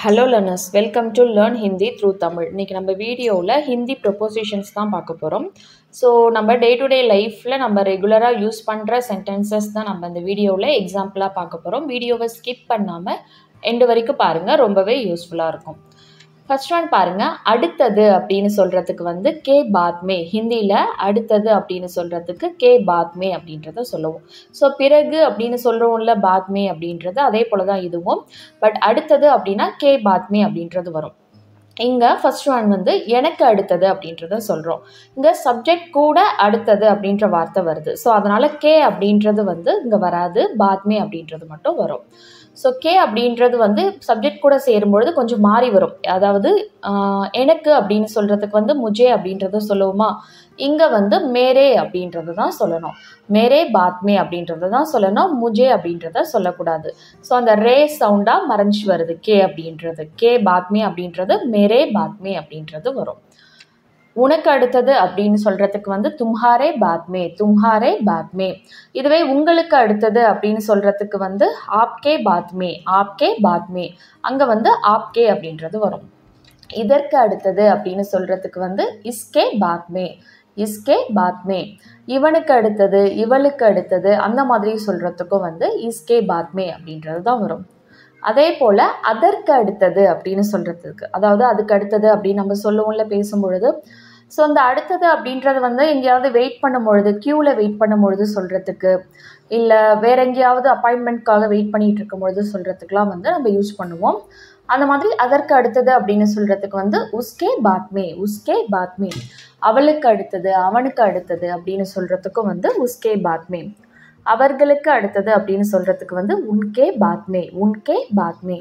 hello learners welcome to learn Hindi through Tamil இன்றைக்கி நம்ம வீடியோவில் ஹிந்தி ப்ரொப்போசிஷன்ஸ் தான் பார்க்க போகிறோம் ஸோ நம்ம டே டு டே லைஃப்பில் நம்ம ரெகுலராக யூஸ் பண்ணுற சென்டென்சஸ் தான் நம்ம இந்த வீடியோவில் எக்ஸாம்பிளாக பார்க்க போகிறோம் வீடியோவை ஸ்கிப் பண்ணாமல் எண்டு வரைக்கும் பாருங்கள் ரொம்பவே யூஸ்ஃபுல்லாக இருக்கும் ஃபர்ஸ்ட் ஒன் பாருங்கள் அடுத்தது அப்படின்னு சொல்கிறதுக்கு வந்து கே பாத்மே ஹிந்தியில் அடுத்தது அப்படின்னு சொல்கிறதுக்கு கே பாத்மே அப்படின்றத சொல்லுவோம் ஸோ பிறகு அப்படின்னு சொல்கிறோம்ல பாத்மே அப்படின்றது அதே போல் தான் இதுவும் பட் அடுத்தது அப்படின்னா கே பாத்மே அப்படின்றது வரும் இங்கே ஃபர்ஸ்ட் ஒன் வந்து எனக்கு அடுத்தது அப்படின்றத சொல்கிறோம் இங்கே சப்ஜெக்ட் கூட அடுத்தது அப்படின்ற வார்த்தை வருது ஸோ அதனால் கே அப்படின்றது வந்து இங்கே வராது பாத்மே அப்படின்றது மட்டும் வரும் ஸோ கே அப்படின்றது வந்து சப்ஜெக்ட் கூட சேரும்பொழுது கொஞ்சம் மாறி வரும் அதாவது ஆஹ், எனக்கு அப்படின்னு சொல்கிறதுக்கு வந்து முஜே அப்படின்றத சொல்லுவோமா இங்கே வந்து மேரே அப்படின்றது தான் சொல்லணும் மேரே பாத்மே அப்படின்றத தான் சொல்லணும் முஜே அப்படின்றத சொல்லக்கூடாது ஸோ அந்த ரே சவுண்டாக மறைஞ்சு வருது கே அப்படின்றது கே பாத்மே அப்படின்றது மேரே பாத்மே அப்படின்றது வரும் உனக்கு அடுத்தது அப்படின்னு சொல்கிறதுக்கு வந்து தும்ஹாரே பாத்மே தும்ஹாரே பாத்மே இதுவே உங்களுக்கு அடுத்தது அப்படின்னு சொல்கிறதுக்கு வந்து ஆப்கே பாத்மே ஆப்கே பாத்மே அங்கே வந்து ஆப்கே அப்படின்றது வரும் இதற்கு அடுத்தது அப்படின்னு சொல்கிறதுக்கு வந்து இஸ்கே பாத்மே இஸ்கே பாத்மே இவனுக்கு அடுத்தது இவளுக்கு அடுத்தது அந்த மாதிரி சொல்கிறதுக்கும் வந்து இஸ்கே பாத்மே அப்படின்றது தான் வரும் அதே போல் அதற்கு அடுத்தது அப்படின்னு சொல்கிறதுக்கு அதாவது அதுக்கு அடுத்தது அப்படின்னு நம்ம சொல்லுவோம்ல பேசும்பொழுது ஸோ அந்த அடுத்தது அப்படின்றது வந்து எங்கேயாவது வெயிட் பண்ணும் பொழுது க்யூவில் வெயிட் பண்ணும் பொழுது சொல்கிறதுக்கு இல்லை வேற எங்கேயாவது அப்பாயின்மெண்ட்காக வெயிட் பண்ணிட்டு இருக்கும் பொழுது சொல்கிறதுக்குலாம் வந்து நம்ம யூஸ் பண்ணுவோம் அந்த மாதிரி அதற்கு அடுத்தது அப்படின்னு சொல்கிறதுக்கு வந்து உஸ்கே பாத்மே உஸ்கே பாத்மே அவளுக்கு அடுத்தது அவனுக்கு அடுத்தது அப்படின்னு சொல்கிறதுக்கும் வந்து உஸ்கே பாத்மே அவர்களுக்கு அடுத்தது அப்படின்னு சொல்கிறதுக்கு வந்து உன்கே பாத்மே உன்கே பாத்மே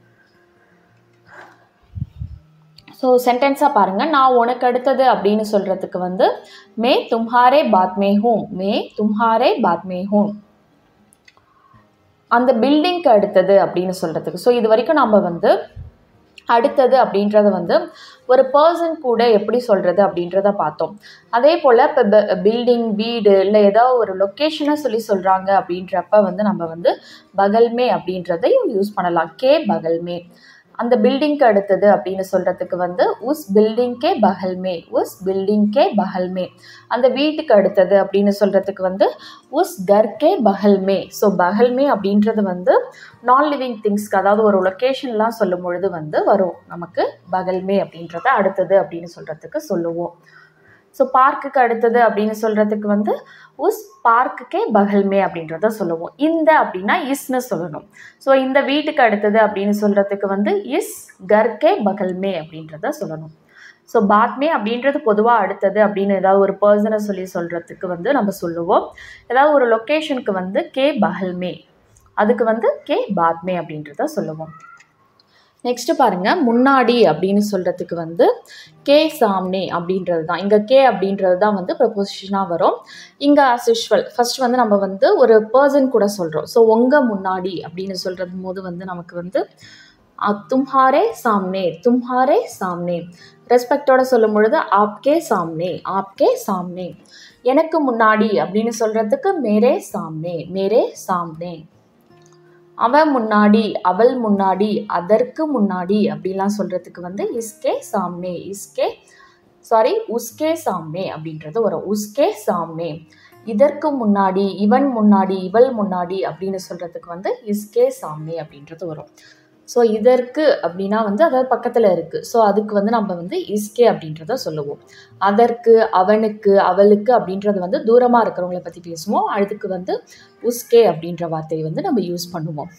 ஸோ சென்டென்ஸாக பாருங்கள் நான் உனக்கு அடுத்தது அப்படின்னு சொல்கிறதுக்கு வந்து மே தும்ஹாரே பாத்மே ஹூம் மே தும்ஹாரே பாத்மே ஹூம் அந்த பில்டிங்க்கு அடுத்தது அப்படின்னு சொல்கிறதுக்கு ஸோ இது வரைக்கும் நம்ம வந்து அடுத்தது அப்படின்றத வந்து ஒரு பர்சன் கூட எப்படி சொல்கிறது அப்படின்றத பார்த்தோம் அதே போல் இப்போ பில்டிங் வீடு இல்லை ஏதோ ஒரு லொக்கேஷனை சொல்லி சொல்கிறாங்க அப்படின்றப்ப வந்து நம்ம வந்து பகல்மே அப்படின்றதையும் யூஸ் பண்ணலாம் கே பகல்மே அந்த பில்டிங்க்கு அடுத்தது அப்படின்னு சொல்கிறதுக்கு வந்து உஸ் பில்டிங்கே பகல்மே உஸ் பில்டிங்கே பகல்மே அந்த வீட்டுக்கு அடுத்தது அப்படின்னு சொல்கிறதுக்கு வந்து உஸ் கர்கே பகல்மே ஸோ பகல்மே அப்படின்றது வந்து நான் லிவிங் திங்ஸ்க்கு அதாவது ஒரு லொக்கேஷன்லாம் சொல்லும் பொழுது வந்து வரும் நமக்கு பகல்மே அப்படின்றத அடுத்தது அப்படின்னு சொல்கிறதுக்கு சொல்லுவோம் ஸோ பார்க்குக்கு அடுத்தது அப்படின்னு சொல்கிறதுக்கு வந்து உஸ் பார்க்குக்கே பகல்மே அப்படின்றத சொல்லுவோம் இந்த அப்படின்னா இஸ்னு சொல்லணும் ஸோ இந்த வீட்டுக்கு அடுத்தது அப்படின்னு சொல்கிறதுக்கு வந்து இஸ் கர்கே பகல்மே அப்படின்றத சொல்லணும் ஸோ பாத்மே அப்படின்றது பொதுவாக அடுத்தது அப்படின்னு ஏதாவது ஒரு பர்சனை சொல்லி சொல்கிறதுக்கு வந்து நம்ம சொல்லுவோம் ஏதாவது ஒரு லொக்கேஷனுக்கு வந்து கே பகல்மே அதுக்கு வந்து கே பாத்மே அப்படின்றத சொல்லுவோம் நெக்ஸ்ட் பாருங்க முன்னாடி அப்படின்னு சொல்கிறதுக்கு வந்து கே சாம்னே அப்படின்றது தான் இங்கே கே அப்படின்றது தான் வந்து ப்ரப்போசிஷனாக வரும் இங்கே as usual ஃபர்ஸ்ட் வந்து நம்ம வந்து ஒரு பர்சன் கூட சொல்கிறோம் ஸோ உங்கள் முன்னாடி அப்படின்னு சொல்கிறது போது வந்து நமக்கு வந்து அ, தும்ஹாரே சாம்னே தும்ஹாரே சாம்னே ரெஸ்பெக்டோட சொல்லும் பொழுது ஆப்கே சாம்னே ஆப்கே சாம்னே எனக்கு முன்னாடி அப்படின்னு சொல்கிறதுக்கு மேரே சாம்னே மேரே சாம்னே அவன் முன்னாடி அவள் முன்னாடி அதற்கு முன்னாடி அப்படிலாம் சொல்கிறதுக்கு வந்து இஸ்கே சாம்னே இஸ்கே சாரி உஸ்கே சாம்னே அப்படின்றது வரும் உஸ்கே சாம்னே இதற்கு முன்னாடி இவன் முன்னாடி இவள் முன்னாடி அப்படின்னு சொல்கிறதுக்கு வந்து இஸ்கே சாம்னே அப்படின்றது வரும் ஸோ இதற்கு அப்படின்னா வந்து அதாவது பக்கத்தில் இருக்குது ஸோ அதுக்கு வந்து நம்ம வந்து இஸ்கே அப்படின்றத சொல்லுவோம் அதற்கு அவனுக்கு அவளுக்கு அப்படின்றது வந்து தூரமாக இருக்கிறவங்கள பற்றி பேசுவோம் அதுக்கு வந்து உஸ்கே அப்படின்ற வார்த்தையை வந்து நம்ம யூஸ் பண்ணுவோம்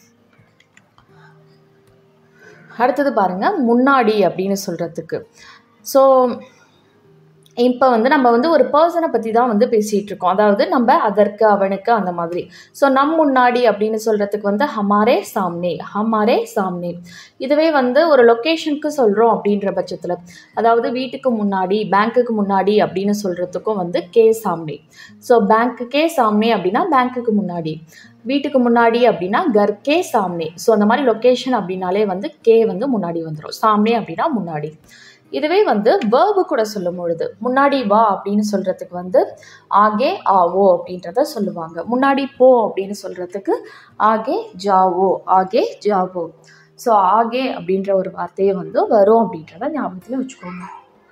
அடுத்தது பாருங்க முன்னாடி அப்படின்னு சொல்கிறதுக்கு ஸோ இப்போ வந்து நம்ம வந்து ஒரு பர்சனை பற்றி தான் வந்து பேசிகிட்டு இருக்கோம் அதாவது நம்ம அதற்கு அவனுக்கு அந்த மாதிரி ஸோ நம் முன்னாடி அப்படின்னு சொல்கிறதுக்கு வந்து ஹமாரே சாம்னே ஹமாரே சாம்னே இதுவே வந்து ஒரு லொக்கேஷனுக்கு சொல்கிறோம் அப்படின்ற பட்சத்தில் அதாவது வீட்டுக்கு முன்னாடி பேங்க்குக்கு முன்னாடி அப்படின்னு சொல்கிறதுக்கும் வந்து கே சாம்னே ஸோ பேங்க்குக்கே சாம்னே அப்படின்னா பேங்க்குக்கு முன்னாடி வீட்டுக்கு முன்னாடி அப்படின்னா கர்கே சாம்னே ஸோ அந்த மாதிரி லொக்கேஷன் அப்படின்னாலே வந்து கே வந்து முன்னாடி வந்துடும் சாம்னே அப்படின்னா முன்னாடி இதுவே வந்து வேர்பு கூட சொல்லும் பொழுது முன்னாடி வா அப்படின்னு சொல்கிறதுக்கு வந்து ஆகே ஆவோ அப்படின்றத சொல்லுவாங்க முன்னாடி போ அப்படின்னு சொல்கிறதுக்கு ஆகே ஜாவோ ஆகே ஜாவோ ஸோ ஆகே அப்படின்ற ஒரு வார்த்தையை வந்து வரும் அப்படின்றத ஞாபகத்தில் வச்சுக்கோங்க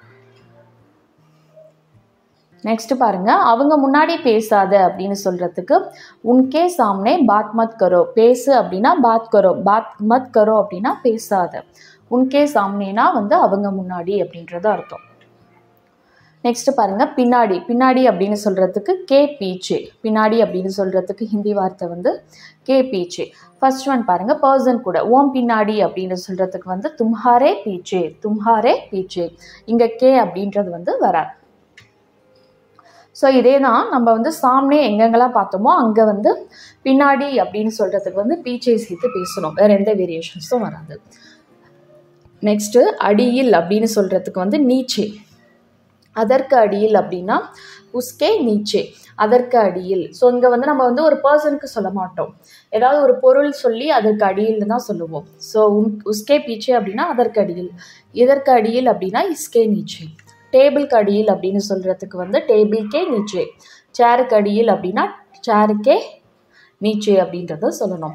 நெக்ஸ்ட் பாருங்க அவங்க முன்னாடி பேசாத அப்படின்னு சொல்றதுக்கு உன்கே சாம்னே பாத் மத் கரோ பேசு அப்படின்னா பாத் கரோ பாத் மத் கரோ அப்படின்னா பேசாத உன்கே சாம்னேனா வந்து அவங்க முன்னாடி அப்படின்றது அர்த்தம் நெக்ஸ்ட் பாருங்க பின்னாடி பின்னாடி அப்படின்னு சொல்றதுக்கு கே பீச்சே பின்னாடி அப்படின்னு சொல்றதுக்கு ஹிந்தி வார்த்தை வந்து கே பீச்சே ஃபர்ஸ்ட் ஒன் பாருங்க பர்சன் கூட ஓம் பின்னாடி அப்படின்னு சொல்றதுக்கு வந்து தும்ஹாரே பீச்சே தும்ஹாரே பீச்சே இங்க கே அப்படின்றது வந்து வராது ஸோ இதே தான் நம்ம வந்து சாம்னே எங்கெங்கெல்லாம் பார்த்தோமோ அங்கே வந்து பின்னாடி அப்படின்னு சொல்கிறதுக்கு வந்து பீச்சை சேர்த்து பேசணும் வேறு எந்த வேரியேஷன்ஸும் வராது நெக்ஸ்ட்டு அடியில் அப்படின்னு சொல்கிறதுக்கு வந்து நீச்சே அதற்கு அடியில் அப்படின்னா உஸ்கே நீச்சே அதற்கு அடியில் ஸோ இங்கே வந்து நம்ம வந்து ஒரு பர்சனுக்கு சொல்ல மாட்டோம் ஏதாவது ஒரு பொருள் சொல்லி அதற்கு அடியில் தான் சொல்லுவோம் ஸோ உன் உஸ்கே பீச்சே அப்படின்னா அதற்கு அடியில் இதற்கு அடியில் அப்படின்னா இஸ்கே நீச்சே டேபிளுக்கு அடியில் அப்படின்னு சொல்கிறதுக்கு வந்து டேபிள்கே நீச்சே சேருக்கு அடியில் அப்படின்னா சேருக்கே நீச்சே அப்படின்றத சொல்லணும்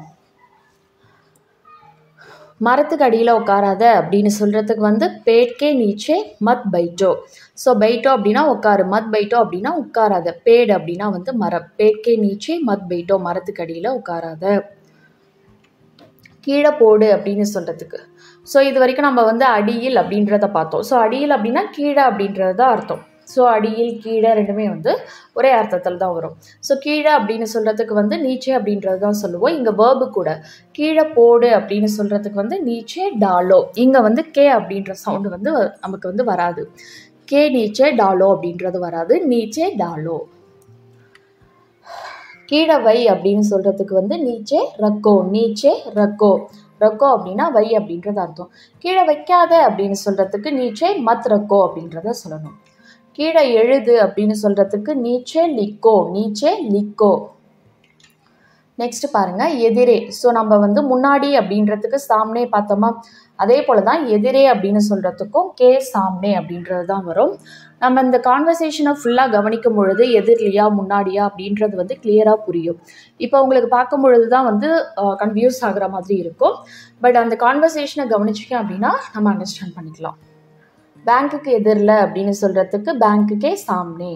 மரத்துக்கு அடியில் உட்காராத அப்படின்னு சொல்கிறதுக்கு வந்து பேட்கே நீச்சே மத் பைட்டோ ஸோ பைட்டோ அப்படின்னா உட்காரு மத் பைட்டோ அப்படின்னா உட்காராத பேடு அப்படின்னா வந்து மரம் பேட்கே நீச்சே மத் பைட்டோ மரத்துக்கு அடியில் உட்காராத கீழே போடு அப்படின்னு சொல்கிறதுக்கு ஸோ இது வரைக்கும் நம்ம வந்து அடியில் அப்படின்றத பார்த்தோம் ஸோ அடியில் அப்படின்னா கீழே அப்படின்றது தான் அர்த்தம் ஸோ அடியில் கீழே ரெண்டுமே வந்து ஒரே அர்த்தத்தில் தான் வரும் ஸோ கீழே அப்படின்னு சொல்கிறதுக்கு வந்து நீச்சே அப்படின்றது தான் சொல்லுவோம் இங்கே வேர்பு கூட கீழே போடு அப்படின்னு சொல்கிறதுக்கு வந்து நீச்சே டாலோ இங்கே வந்து கே அப்படின்ற சவுண்டு வந்து நமக்கு வந்து வராது கே நீச்சே டாலோ அப்படின்றது வராது நீச்சே டாலோ கீழே வை அப்படின்னு சொல்கிறதுக்கு வந்து நீச்சே ரக்கோ நீச்சே ரக்கோ ரக்கோ அப்படின்னா வை அப்படின்றது அர்த்தம் கீழே வைக்காத அப்படின்னு சொல்கிறதுக்கு நீச்சே மத் ரக்கோ அப்படின்றத சொல்லணும் கீழே எழுது அப்படின்னு சொல்கிறதுக்கு நீச்சே லிக்கோ நீச்சே லிக்கோ நெக்ஸ்ட் பாருங்க எதிரே ஸோ நம்ம வந்து முன்னாடி அப்படின்றதுக்கு சாம்னே பார்த்தோமா அதே போல தான் எதிரே அப்படின்னு சொல்கிறதுக்கும் கே சாம்னே அப்படின்றது தான் வரும் நம்ம இந்த கான்வர்சேஷனை ஃபுல்லாக கவனிக்கும் பொழுது எதிர்லையா முன்னாடியா அப்படின்றது வந்து கிளியராக புரியும் இப்போ உங்களுக்கு பார்க்கும் பொழுது தான் வந்து கன்ஃபியூஸ் ஆகுற மாதிரி இருக்கும் பட் அந்த கான்வர்சேஷனை கவனிச்சிங்க அப்படின்னா நம்ம அண்டர்ஸ்டாண்ட் பண்ணிக்கலாம் பேங்க்குக்கு எதிரில் அப்படின்னு சொல்கிறதுக்கு பேங்க்குக்கே சாம்னே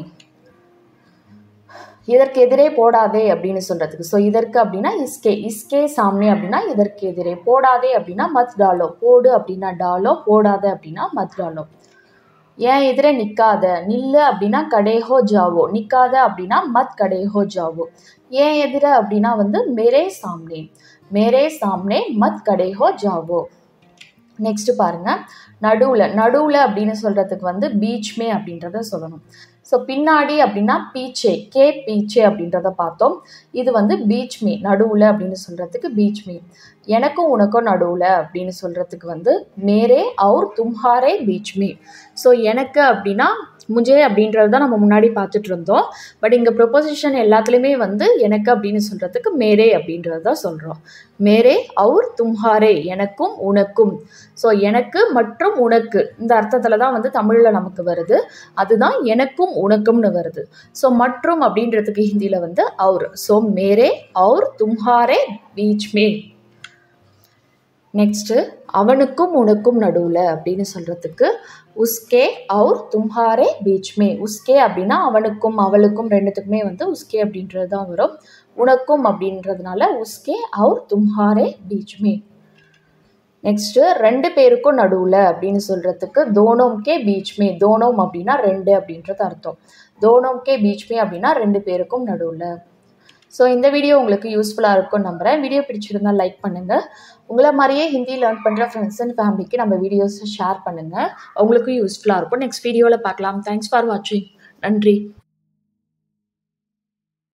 இதற்கு எதிரே போடாதே அப்படின்னு சொல்கிறதுக்கு ஸோ இதற்கு அப்படின்னா இஸ்கே இஸ்கே சாம்னே அப்படின்னா இதற்கு எதிரே போடாதே அப்படின்னா மத் டாலோ போடு அப்படின்னா டாலோ போடாத அப்படின்னா மத் டாலோ ஏன் எதிரே நிற்காத நில்லு அப்படின்னா கடைஹோ ஜாவோ நிற்காத அப்படின்னா மத் கடைஹோ ஜாவோ ஏன் எதிர அப்படின்னா வந்து மேரே சாம்னே மேரே சாம்னே மத் கடைஹோ ஜாவோ நெக்ஸ்ட் பாருங்க நடுவில் நடுவில் அப்படின்னு சொல்கிறதுக்கு வந்து பீச்மே அப்படின்றத சொல்லணும் ஸோ பின்னாடி அப்படின்னா பீச்சே கே பீச்சே அப்படின்றத பார்த்தோம் இது வந்து பீச் மீ நடுவில் அப்படின்னு சொல்கிறதுக்கு பீச் மீ எனக்கும் உனக்கும் நடுவில் அப்படின்னு சொல்கிறதுக்கு வந்து மேரே அவுர் தும்ஹாரே பீச் மீ ஸோ எனக்கு அப்படின்னா முஜே அப்படின்றது தான் நம்ம முன்னாடி பார்த்துட்டு இருந்தோம் பட் இங்கே ப்ரொபோசிஷன் எல்லாத்துலேயுமே வந்து எனக்கு அப்படின்னு சொல்கிறதுக்கு மேரே அப்படின்றது தான் சொல்கிறோம் மேரே அவுர் தும்ஹாரே எனக்கும் உனக்கும் ஸோ எனக்கு மற்றும் உனக்கு இந்த அர்த்தத்தில் தான் வந்து தமிழில் நமக்கு வருது அதுதான் எனக்கும் உனக்கும்னு வருது ஸோ மற்றும் அப்படின்றதுக்கு ஹிந்தியில் வந்து அவுர் ஸோ மேரே அவுர் தும்ஹாரே பீச் மே நெக்ஸ்ட்டு அவனுக்கும் உனக்கும் நடுவில் அப்படின்னு சொல்கிறதுக்கு உஸ்கே அவுர் தும்ஹாரே பீச் மே உஸ்கே அப்படின்னா அவனுக்கும் அவளுக்கும் ரெண்டுத்துக்குமே வந்து உஸ்கே அப்படின்றது தான் வரும் உனக்கும் அப்படின்றதுனால உஸ்கே அவுர் தும்ஹாரே பீச் மே நெக்ஸ்ட்டு ரெண்டு பேருக்கும் நடுவில் அப்படின்னு சொல்கிறதுக்கு தோனோம்கே பீச்மே தோனோம் அப்படின்னா ரெண்டு அப்படின்றது அர்த்தம் தோனோம்கே பீச்மே அப்படின்னா ரெண்டு பேருக்கும் நடுவில் ஸோ இந்த வீடியோ உங்களுக்கு யூஸ்ஃபுல்லாக இருக்கும்னு நம்புகிறேன் வீடியோ பிடிச்சிருந்தா லைக் பண்ணுங்கள் உங்களை மாதிரியே ஹிந்தி லேர்ன் பண்ணுற ஃப்ரெண்ட்ஸ் அண்ட் ஃபேமிலிக்கு நம்ம வீடியோஸை ஷேர் பண்ணுங்கள் அவங்களுக்கும் யூஸ்ஃபுல்லாக இருக்கும் நெக்ஸ்ட் வீடியோவில் பார்க்கலாம் தேங்க்ஸ் ஃபார் வாட்சிங் நன்றி